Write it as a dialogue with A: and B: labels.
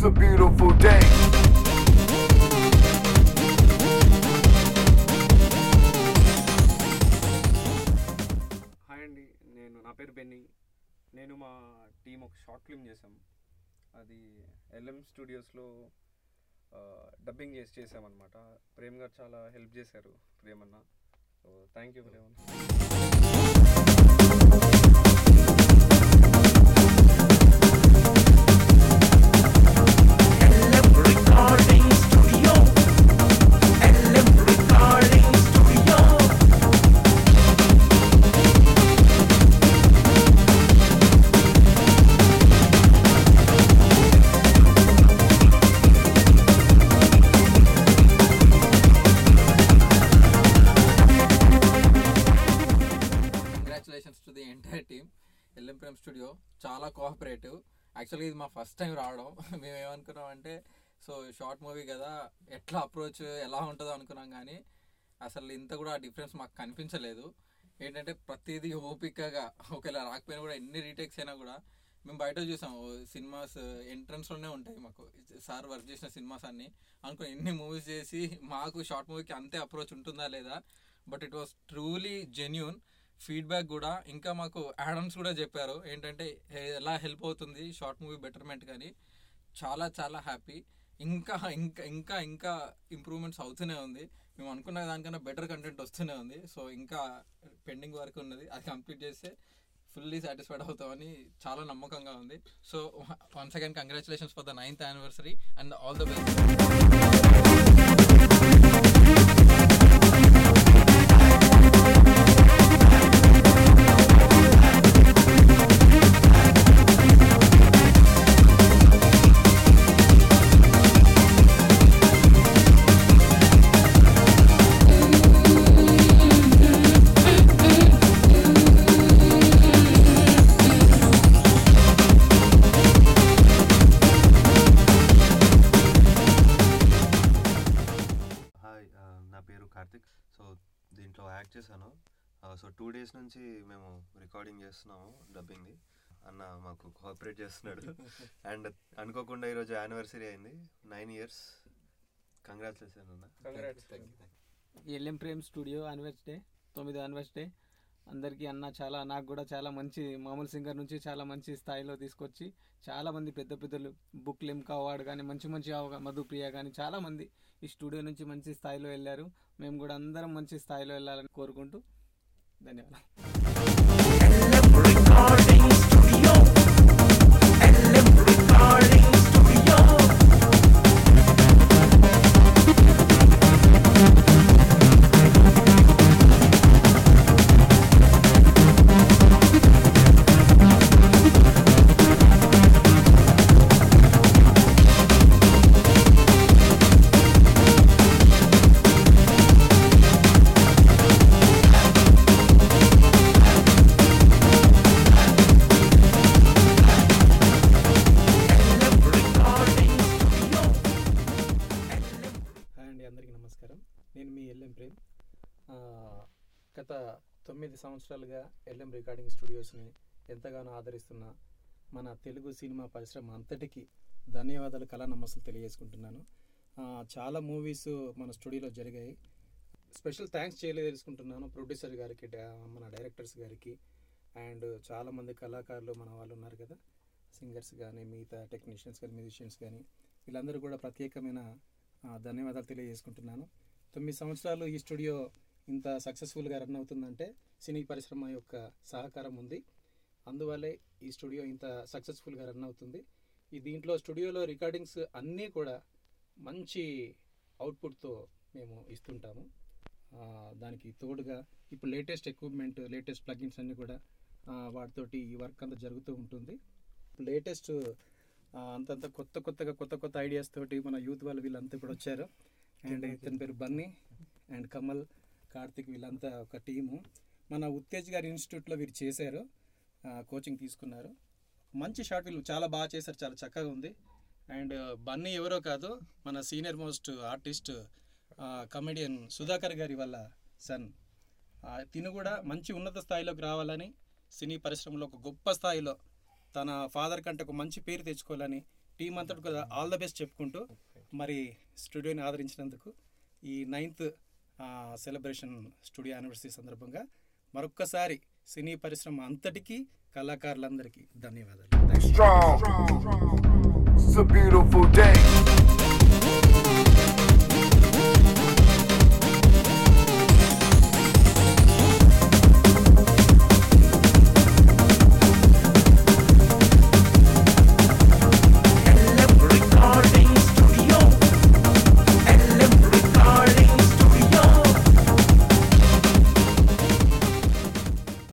A: It's a beautiful day.
B: Hi అండి నేను నా పేరు బెన్నీ నేను మా టీం ఒక షార్ట్ ఫిల్మ్ చేసాం అది ఎల్ఎం స్టూడియోస్లో డబ్బింగ్ చేసి చేసామన్నమాట ప్రేమ్ గారు చాలా హెల్ప్ చేశారు ప్రేమన్న సో థ్యాంక్ యూ ప్రేమన్న
C: congratulations to the entire team LM Prem studio చాలా కోఆపరేటివ్ యాక్చువల్గా ఇది మా ఫస్ట్ టైం రావడం మేము ఏమనుకున్నాం అంటే సో షార్ట్ మూవీ కదా ఎట్లా అప్రోచ్ ఎలా ఉంటుందో అనుకున్నాం కానీ అసలు ఇంత కూడా డిఫరెన్స్ మాకు కనిపించలేదు ఏంటంటే ప్రతిదీ ఓపికగా ఒకవేళ రాకపోయినా కూడా ఎన్ని రీటేక్స్ అయినా కూడా మేము బయట చూసాం సినిమాస్ ఎంట్రన్స్లోనే ఉంటాయి మాకు సార్ వర్క్ చేసిన సినిమాస్ అన్ని అనుకుని ఎన్ని మూవీస్ చేసి మాకు షార్ట్ మూవీకి అంతే అప్రోచ్ ఉంటుందా లేదా but it was truly genuine feedback కూడా ఇంకా మాకు యాడమ్స్ కూడా చెప్పారు ఏంటంటే ఏ- ఎలా హెల్ప్ అవుతుంది షార్ట్ మూవీ బెటర్మెంట్ కానీ చాలా చాలా హ్యాపీ ఇంకా ఇంకా ఇంకా ఇంకా ఇంప్రూవ్మెంట్స్ అవుతూనే ఉంది మేము అనుకున్న దానికన్నా బెటర్ కంటెంట్ వస్తూనే ఉంది సో ఇంకా పెండింగ్ వర్క్ ఉన్నది అది కంప్లీట్ చేస్తే ఫుల్లీ సాటిస్ఫైడ్ అవుతామని చాలా నమ్మకంగా ఉంది so once again congratulations for the ninth anniversary and all the best
D: hi ఆ, నా పేరు కార్తిక్ సో దీంట్లో యాక్ట్ చేశాను ఆ, సో టూ డేస్ నుంచి మేము రికార్డింగ్ చేస్తున్నాము డబ్బింగ్ది అన్న మాకు కోఆపరేట్ చేస్తున్నాడు అండ్ అనుకోకుండా ఈరోజు యానివర్సరీ అయింది నైన్ ఇయర్స్ కంగ్రాచులేషన్ అన్న
B: congrats
E: LM Prem studio anniversary తొమ్మిది యానివర్స్ డే అందరికీ అన్న చాలా నాకు కూడా చాలా మంచి మామూలు సింగర్ నుంచి చాలా మంచి స్థాయిలో తీసుకొచ్చి చాలా మంది పెద్ద పెద్దలు బుక్ లిమ్కా అవార్డు కానీ మంచి మంచి అవగా మధుప్రియ కానీ చాలా మంది ఈ స్టూడియో నుంచి మంచి స్థాయిలో వెళ్ళారు మేము కూడా అందరం మంచి స్థాయిలో వెళ్ళాలని కోరుకుంటూ ధన్యవాదాలు
F: హాయ్ అండి అందరికీ నమస్కారం నేను మీ ఎల్ఎం ప్రేమ్ ఆ, గత తొమ్మిది సంవత్సరాలుగా ఎల్ఎం రికార్డింగ్ స్టూడియోస్ని ఎంతగానో ఆదరిస్తున్న మన తెలుగు సినిమా పరిశ్రమ అంతటికీ ధన్యవాదాలు కళా నమస్సులు తెలియజేసుకుంటున్నాను ఆ, చాలా మూవీస్ మన స్టూడియోలో జరిగాయి స్పెషల్ థ్యాంక్స్ చేయలేదలుచుకుంటున్నాను ప్రొడ్యూసర్ గారికి డా- మన డైరెక్టర్స్ గారికి అండ్ చాలామంది కళాకారులు మన వాళ్ళు ఉన్నారు కదా సింగర్స్ కానీ మిగతా టెక్నీషియన్స్ కానీ మ్యూజిషియన్స్ కానీ వీళ్ళందరూ కూడా ప్రత్యేకమైన ఆ, ధన్యవాదాలు తెలియజేసుకుంటున్నాను తొమ్మిది సంవత్సరాలు ఈ స్టూడియో ఇంత సక్సెస్ఫుల్గా రన్ అవుతుందంటే సినీ పరిశ్రమ యొక్క సహకారం ఉంది అందువల్లే ఈ స్టూడియో ఇంత సక్సెస్ఫుల్గా రన్ అవుతుంది ఈ దీంట్లో స్టూడియోలో రికార్డింగ్స్ అన్నీ కూడా మంచి అవుట్పుట్తో మేము ఇస్తుంటాము ఆ, దానికి తోడుగా ఇప్పుడు లేటెస్ట్ ఎక్విప్మెంట్ లేటెస్ట్ ప్లగిన్స్ అన్నీ కూడా ఆ, వాటితోటి ఈ వర్క్ అంతా జరుగుతూ ఉంటుంది లేటెస్ట్ అంతంత కొత్త కొత్తగా కొత్త కొత్త ఐడియాస్ తోటి మన యూత్ వాళ్ళు వీళ్ళంతా ఇప్పుడు వచ్చారు అండ్ ఇతని పేరు బన్నీ అండ్ కమల్ కార్తిక్ వీళ్ళంతా ఒక టీము మన ఉత్తేజ్ గారి ఇన్స్టిట్యూట్లో వీరు చేశారు కోచింగ్ తీసుకున్నారు మంచి షార్ట్ ఫిల్మ్ చాలా బాగా చేశారు చాలా చక్కగా ఉంది అండ్ బన్నీ ఎవరో కాదు మన senior most artist comedian Sudhakar గారి వాళ్ళ సన్ తిను కూడా మంచి ఉన్నత స్థాయిలోకి రావాలని సినీ పరిశ్రమలో ఒక గొప్ప స్థాయిలో తన ఫాదర్ కంటే ఒక మంచి పేరు తెచ్చుకోవాలని టీం అంతటి కూడా ఆల్ ద బెస్ట్ చెప్పుకుంటూ మరి స్టూడియోని ఆదరించినందుకు ఈ నైన్త్ సెలబ్రేషన్ స్టూడియో యానివర్సరీ సందర్భంగా మరొక్కసారి సినీ పరిశ్రమ అంతటికీ కళాకారులందరికీ ధన్యవాదాలు
A: strong. It's a beautiful day.